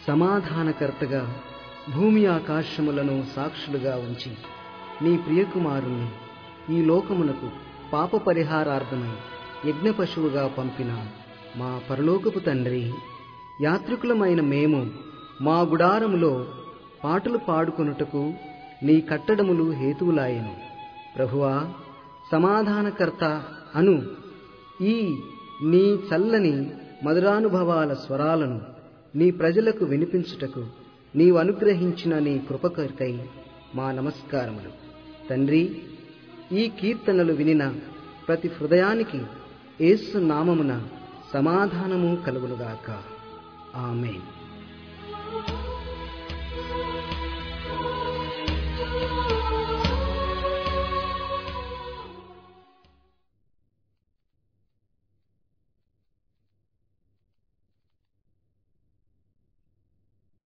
సమాధానకర్తగా భూమి ఆకాశములను సాక్షులుగా ఉంచి నీ ప్రియకుమారుణ్ణి ఈ లోకమునకు పాప పరిహారార్థమై యజ్ఞ పశువుగా పంపిన మా పరలోకపు తండ్రి యాత్రికులమైన మేము మా గుడారములో పాటలు పాడుకొనుటకు నీ కట్టడములు హేతువులాయెను ప్రభువా సమాధానకర్త అను ఈ నీ చల్లని మధురానుభవాల స్వరాలను నీ ప్రజలకు వినిపించుటకు నీవు అనుగ్రహించిన నీ కృపకై మా నమస్కారములు తండ్రి ఈ కీర్తనలు వినిన ప్రతి హృదయానికి యేసు నామమున సమాధానము కలుగునుగాక ఆమెన్